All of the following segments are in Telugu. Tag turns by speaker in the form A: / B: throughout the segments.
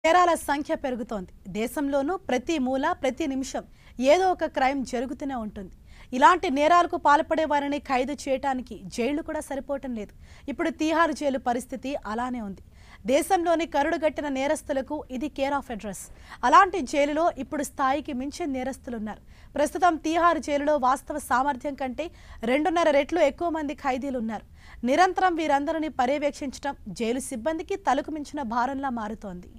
A: నేరాల సంఖ్య పెరుగుతోంది దేశంలోనూ ప్రతి మూల ప్రతి నిమిషం ఏదో ఒక క్రైమ్ జరుగుతూనే ఉంటుంది ఇలాంటి నేరాలకు పాల్పడే వారిని ఖైదు చేయటానికి జైళ్లు కూడా సరిపోవటం లేదు ఇప్పుడు తీహార్ జైలు పరిస్థితి అలానే ఉంది దేశంలోని కరుడుగట్టిన నేరస్తులకు ఇది కేర్ ఆఫ్ అడ్రస్ అలాంటి జైలులో ఇప్పుడు స్థాయికి మించిన నేరస్తులున్నారు ప్రస్తుతం తీహార్ జైలులో వాస్తవ సామర్థ్యం కంటే రెండున్నర రెట్లు ఎక్కువ మంది ఖైదీలు ఉన్నారు నిరంతరం వీరందరినీ పర్యవేక్షించడం జైలు సిబ్బందికి తలకు మించిన భారంలా మారుతోంది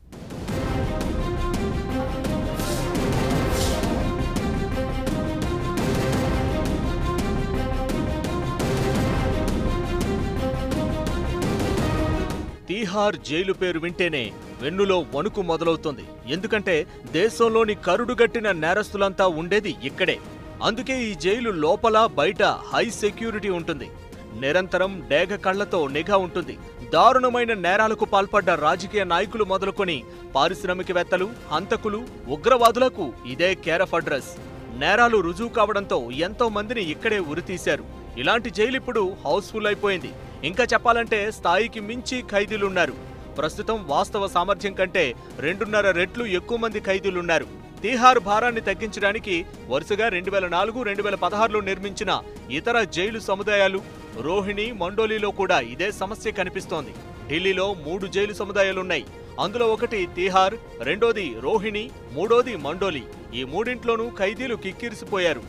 B: తీహార్ జైలు పేరు వింటేనే వెన్నులో వణుకు మొదలవుతుంది ఎందుకంటే దేశంలోని కరుడుగట్టిన నేరస్తులంతా ఉండేది ఇక్కడే అందుకే ఈ జైలు లోపల బయట హై సెక్యూరిటీ ఉంటుంది నిరంతరం డేగ కళ్లతో నిఘా ఉంటుంది దారుణమైన నేరాలకు పాల్పడ్డ రాజకీయ నాయకులు మొదలుకొని పారిశ్రామికవేత్తలు హంతకులు ఉగ్రవాదులకు ఇదే కేరఫ్ అడ్రస్ నేరాలు రుజువు కావడంతో ఎంతో మందిని ఇక్కడే ఉరితీశారు ఇలాంటి జైలు ఇప్పుడు హౌస్ఫుల్ అయిపోయింది ఇంకా చెప్పాలంటే స్థాయికి మించి ఖైదీలున్నారు ప్రస్తుతం వాస్తవ సామర్థ్యం కంటే రెండున్నర రెట్లు ఎక్కువ మంది ఖైదీలున్నారు తీహార్ భారాన్ని తగ్గించడానికి వరుసగా రెండు వేల నాలుగు రెండు వేల పదహారులో నిర్మించిన ఇతర జైలు సముదాయాలు రోహిణి మండోలీలో కూడా ఇదే సమస్య కనిపిస్తోంది ఢిల్లీలో మూడు జైలు సముదాయాలున్నాయి అందులో ఒకటి తీహార్ రెండోది రోహిణి మూడోది మండోలి ఈ మూడింట్లోనూ ఖైదీలు కిక్కిరిసిపోయారు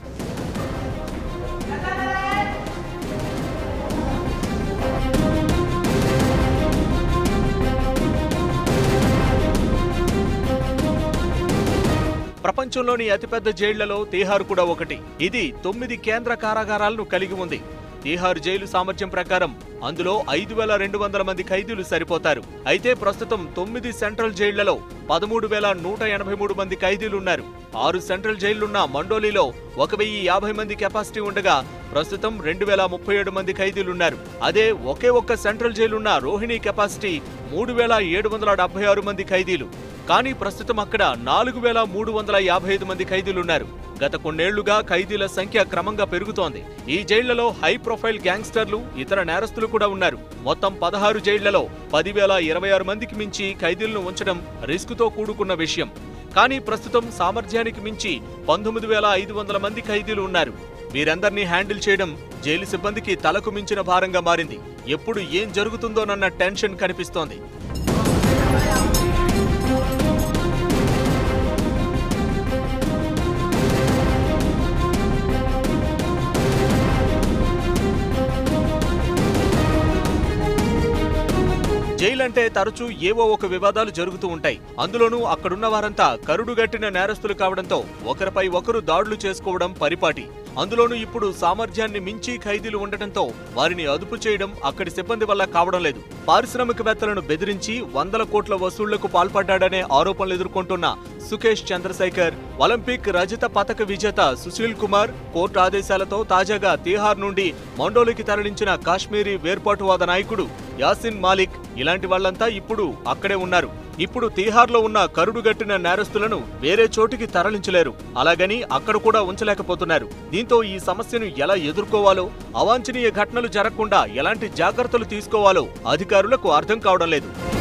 B: ప్రపంచంలోని అతిపెద్ద జైళ్లలో తీహార్ కూడా ఒకటి ఇది తొమ్మిది కేంద్ర కారాగారాలను కలిగి ఉంది తీహార్ జైలు సామర్థ్యం ప్రకారం అందులో ఐదు వేల రెండు వందల మంది ఖైదీలు సరిపోతారు అయితే ప్రస్తుతం తొమ్మిది సెంట్రల్ జైళ్లలో పదమూడు వేల నూట ఎనభై మూడు మంది ఖైదీలున్నారు ఆరు సెంట్రల్ జైళ్లున్న మండోలీలో ఒక వెయ్యి యాభై మంది కెపాసిటీ ఉండగా ప్రస్తుతం రెండు వేల ముప్పై ఏడు మంది ఖైదీలున్నారు అదే ఒకే ఒక్క సెంట్రల్ జైలున్న రోహిణి కెపాసిటీ మూడు వేల ఏడు వందల డెబ్బై ఆరు మంది ఖైదీలు కానీ ప్రస్తుతం అక్కడ నాలుగు వేల మూడు వందల యాభై ఐదు మంది ఖైదీలున్నారు గత కొన్నేళ్లుగా ఖైదీల సంఖ్య క్రమంగా పెరుగుతోంది ఈ జైళ్లలో హై ప్రొఫైల్ గ్యాంగ్స్టర్లు ఇతర నేరస్తులు కూడా ఉన్నారు మొత్తం పదహారు జైళ్లలో పదివేల ఇరవై ఆరు మందికి మించి ఖైదీలను ఉంచడం రిస్కుతో కూడుకున్న విషయం కానీ ప్రస్తుతం సామర్థ్యానికి మించి పంతొమ్మిది వేల ఐదు వందల మంది ఖైదీలు ఉన్నారు వీరందర్నీ హ్యాండిల్ చేయడం జైలు సిబ్బందికి తలకు మించిన భారంగా మారింది ఎప్పుడు ఏం జరుగుతుందోనన్న టెన్షన్ కనిపిస్తోంది జైలంటే తరచూ ఏవో ఒక వివాదాలు జరుగుతూ ఉంటాయి అందులోనూ అక్కడున్న వారంతా కరుడుగట్టిన నేరస్తులు కావడంతో ఒకరిపై ఒకరు దాడులు చేసుకోవడం పరిపాటి అందులోనూ ఇప్పుడు సామర్థ్యాన్ని మించి ఖైదీలు ఉండటంతో వారిని అదుపు చేయడం అక్కడి సిబ్బంది వల్ల కావడం లేదు పారిశ్రామికవేత్తలను బెదిరించి వందల కోట్ల వసూళ్లకు పాల్పడ్డాడనే ఆరోపణలు ఎదుర్కొంటున్న సుకేష్ చంద్రశేఖర్ ఒలింపిక్ రజత పతక విజేత సుశీల్ కుమార్ కోర్టు ఆదేశాలతో తాజాగా తీహార్ నుండి మండోలికి తరలించిన కాశ్మీరీ వేర్పాటువాద నాయకుడు యాసిన్ మాలిక్ ఇలాంటి వాళ్ళంతా ఇప్పుడు అక్కడే ఉన్నారు ఇప్పుడు తీహార్లో ఉన్న కరుడుగట్టిన నేరస్తులను వేరే చోటికి తరలించలేరు అలాగని అక్కడ కూడా ఉంచలేకపోతున్నారు దీంతో ఈ సమస్యను ఎలా ఎదుర్కోవాలో అవాంఛనీయ ఘటనలు జరగకుండా ఎలాంటి జాగ్రత్తలు తీసుకోవాలో అధికారులకు అర్థం కావడం లేదు